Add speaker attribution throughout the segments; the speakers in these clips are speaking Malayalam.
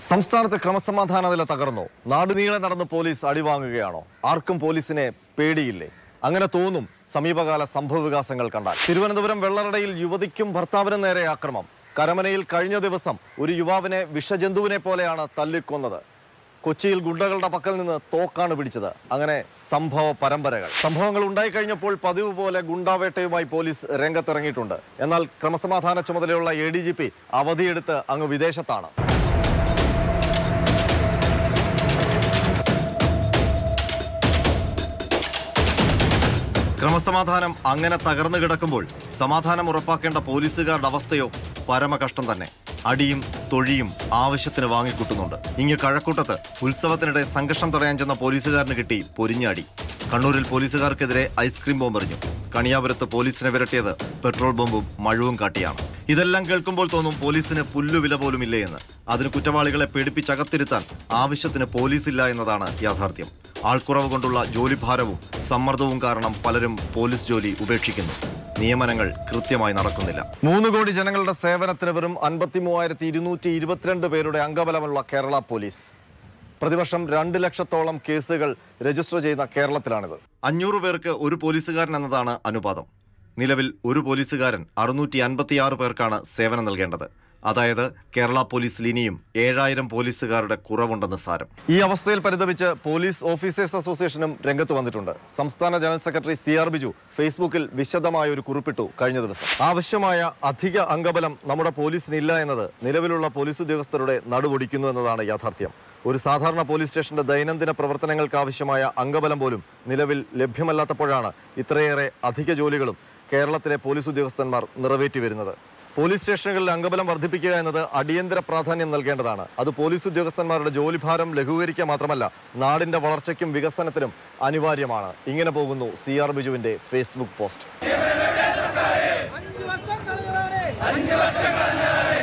Speaker 1: സംസ്ഥാനത്ത് ക്രമസമാധാന നില തകർന്നു നാടുനീളെ നടന്ന് പോലീസ് അടിവാങ്ങുകയാണോ ആർക്കും പോലീസിനെ പേടിയില്ലേ അങ്ങനെ തോന്നും സമീപകാല സംഭവ വികാസങ്ങൾ കണ്ടാൽ തിരുവനന്തപുരം വെള്ളറടയിൽ യുവതിക്കും ഭർത്താവിനും നേരെ ആക്രമം കരമനയിൽ കഴിഞ്ഞ ദിവസം ഒരു യുവാവിനെ വിഷജന്തുവിനെ പോലെയാണ് തല്ലിക്കൊന്നത് കൊച്ചിയിൽ ഗുണ്ടകളുടെ പക്കൽ നിന്ന് തോക്കാണ് പിടിച്ചത് അങ്ങനെ സംഭവ പരമ്പരകൾ സംഭവങ്ങൾ ഉണ്ടായിക്കഴിഞ്ഞപ്പോൾ പതിവ് പോലെ ഗുണ്ടാവേട്ടയുമായി പോലീസ് രംഗത്തിറങ്ങിയിട്ടുണ്ട് എന്നാൽ ക്രമസമാധാന ചുമതലയുള്ള എ ഡി ജി പി അവധിയെടുത്ത് അങ്ങ് വിദേശത്താണ് ക്രമസമാധാനം അങ്ങനെ തകർന്നു കിടക്കുമ്പോൾ സമാധാനം ഉറപ്പാക്കേണ്ട പോലീസുകാരുടെ അവസ്ഥയോ പരമകഷ്ടം തന്നെ അടിയും തൊഴിയും ആവശ്യത്തിന് വാങ്ങിക്കൂട്ടുന്നുണ്ട് ഇങ്ങ് കഴക്കൂട്ടത്ത് ഉത്സവത്തിനിടെ സംഘർഷം തടയാൻ ചെന്ന പോലീസുകാരന് കിട്ടി പൊരിഞ്ഞാടി കണ്ണൂരിൽ പോലീസുകാർക്കെതിരെ ഐസ്ക്രീം ബോംബെറിഞ്ഞു കണിയാപുരത്ത് പോലീസിനെ വിരട്ടിയത് പെട്രോൾ ബോംബും മഴവും കാട്ടിയാണ് ഇതെല്ലാം കേൾക്കുമ്പോൾ തോന്നും പോലീസിന് പുല്ലുവില പോലും ഇല്ലേ എന്ന് അതിന് കുറ്റവാളികളെ പേടിപ്പിച്ചകത്തിരുത്താൻ ആവശ്യത്തിന് പോലീസില്ല എന്നതാണ് യാഥാർത്ഥ്യം ആൾക്കുറവ് കൊണ്ടുള്ള ജോലിഭാരവും സമ്മർദ്ദവും കാരണം പലരും പോലീസ് ജോലി ഉപേക്ഷിക്കുന്നു നിയമനങ്ങൾ കൃത്യമായി നടക്കുന്നില്ല മൂന്ന് കോടി ജനങ്ങളുടെ സേവനത്തിന് വെറും അൻപത്തി മൂവായിരത്തി ഇരുന്നൂറ്റി ഇരുപത്തിരണ്ട് പേരുടെ അംഗബലമുള്ള കേരള പോലീസ് പ്രതിവർഷം രണ്ട് ലക്ഷത്തോളം കേസുകൾ രജിസ്റ്റർ ചെയ്യുന്ന കേരളത്തിലാണിത് അഞ്ഞൂറ് പേർക്ക് ഒരു പോലീസുകാരൻ എന്നതാണ് അനുപാതം നിലവിൽ ഒരു പോലീസുകാരൻ അറുന്നൂറ്റി അൻപത്തിയാറ് പേർക്കാണ് സേവനം നൽകേണ്ടത് അതായത് കേരള പോലീസിൽ ഇനിയും ഏഴായിരം പോലീസുകാരുടെ കുറവുണ്ടെന്ന് സാരം ഈ അവസ്ഥയിൽ പരിതപിച്ച് പോലീസ് ഓഫീസേഴ്സ് അസോസിയേഷനും രംഗത്ത് വന്നിട്ടുണ്ട് സംസ്ഥാന general secretary C R Biju ഫേസ്ബുക്കിൽ വിശദമായ ഒരു കുറിപ്പിട്ടു കഴിഞ്ഞ ദിവസം ആവശ്യമായ അധിക അംഗബലം നമ്മുടെ പോലീസിനില്ല എന്നത് നിലവിലുള്ള പോലീസ് ഉദ്യോഗസ്ഥരുടെ നടുവൊടിക്കുന്നു എന്നതാണ് യാഥാർത്ഥ്യം ഒരു സാധാരണ പോലീസ് സ്റ്റേഷന്റെ ദൈനംദിന പ്രവർത്തനങ്ങൾക്ക് ആവശ്യമായ അംഗബലം പോലും നിലവിൽ ലഭ്യമല്ലാത്തപ്പോഴാണ് ഇത്രയേറെ അധിക ജോലികളും കേരളത്തിലെ പോലീസ് ഉദ്യോഗസ്ഥന്മാർ നിറവേറ്റി വരുന്നത് പോലീസ് സ്റ്റേഷനുകളിൽ അംഗബലം വർദ്ധിപ്പിക്കുക എന്നത് അടിയന്തര പ്രാധാന്യം നൽകേണ്ടതാണ് അത് പോലീസ് ഉദ്യോഗസ്ഥന്മാരുടെ ജോലിഭാരം ലഘൂകരിക്കുക മാത്രമല്ല നാടിന്റെ വളർച്ചയ്ക്കും വികസനത്തിനും അനിവാര്യമാണ് ഇങ്ങനെ പോകുന്നു സി ആർ ബിജുവിന്റെ ഫേസ്ബുക്ക് പോസ്റ്റ്
Speaker 2: അഞ്ച് വർഷം കളഞ്ഞതാണ് അഞ്ച് വർഷം കളഞ്ഞതാണ്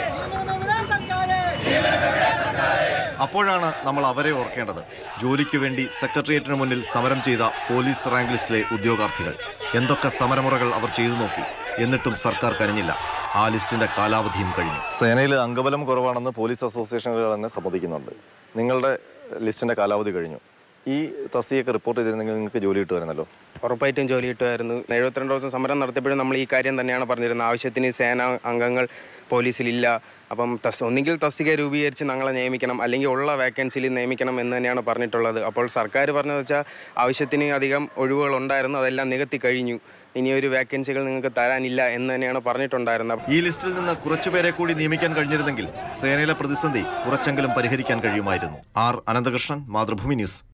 Speaker 2: സർക്കാരെ
Speaker 1: അപ്പോഴാണ് നമ്മൾ അവരെ ഓർക്കേണ്ടത് ജോലിക്ക് വേണ്ടി സെക്രട്ടേറിയറ്റിന് മുന്നിൽ സമരം ചെയ്ത പോലീസ് റാങ്ക് ലിസ്റ്റിലെ ഉദ്യോഗാർത്ഥികൾ എന്തൊക്കെ സമരമുറകൾ അവർ ചെയ്തു നോക്കി എന്നിട്ടും സർക്കാർ കനിഞ്ഞില്ല ആ ലിസ്റ്റിന്റെ കാലാവധിയും കഴിഞ്ഞു സേനയിൽ അംഗബലം കുറവാണെന്ന് പോലീസ് അസോസിയേഷനുകൾ തന്നെ സമ്മതിക്കുന്നുണ്ട് നിങ്ങളുടെ ലിസ്റ്റിന്റെ കാലാവധി കഴിഞ്ഞു ഈ തസ്തിയൊക്കെ റിപ്പോർട്ട് ചെയ്തിരുന്നെങ്കിൽ നിങ്ങൾക്ക് ജോലി കിട്ടുമായിരുന്നല്ലോ
Speaker 3: ഉറപ്പായിട്ടും ജോലി കിട്ടുമായിരുന്നു എഴുപത്തിരണ്ട് ദിവസം സമരം നടത്തിയപ്പോഴും നമ്മൾ ഈ കാര്യം തന്നെയാണ് പറഞ്ഞിരുന്നത് ആവശ്യത്തിന് സേനാ അംഗങ്ങൾ പോലീസിലില്ല അപ്പം തസ് ഒന്നുകിൽ തസ്തിക രൂപീകരിച്ച് ഞങ്ങളെ നിയമിക്കണം അല്ലെങ്കിൽ ഉള്ള വേക്കൻസിയിൽ നിയമിക്കണം എന്ന് തന്നെയാണ് പറഞ്ഞിട്ടുള്ളത് അപ്പോൾ സർക്കാർ പറഞ്ഞതെന്ന് വെച്ചാൽ ആവശ്യത്തിന് അധികം ഒഴിവുകൾ ഉണ്ടായിരുന്നു അതെല്ലാം നികത്തി കഴിഞ്ഞു ഇനി ഒരു വേക്കൻസികൾ നിങ്ങൾക്ക് തരാനില്ല എന്ന് തന്നെയാണ് പറഞ്ഞിട്ടുണ്ടായിരുന്നത്
Speaker 1: ഈ ലിസ്റ്റിൽ നിന്ന് കുറച്ചുപേരെ കൂടി നിയമിക്കാൻ കഴിഞ്ഞിരുന്നെങ്കിൽ സേനയിലെ പ്രതിസന്ധി കുറച്ചെങ്കിലും പരിഹരിക്കാൻ കഴിയുമായിരുന്നു ആർ അനന്തകൃഷ്ണൻ മാതൃഭൂമി ന്യൂസ്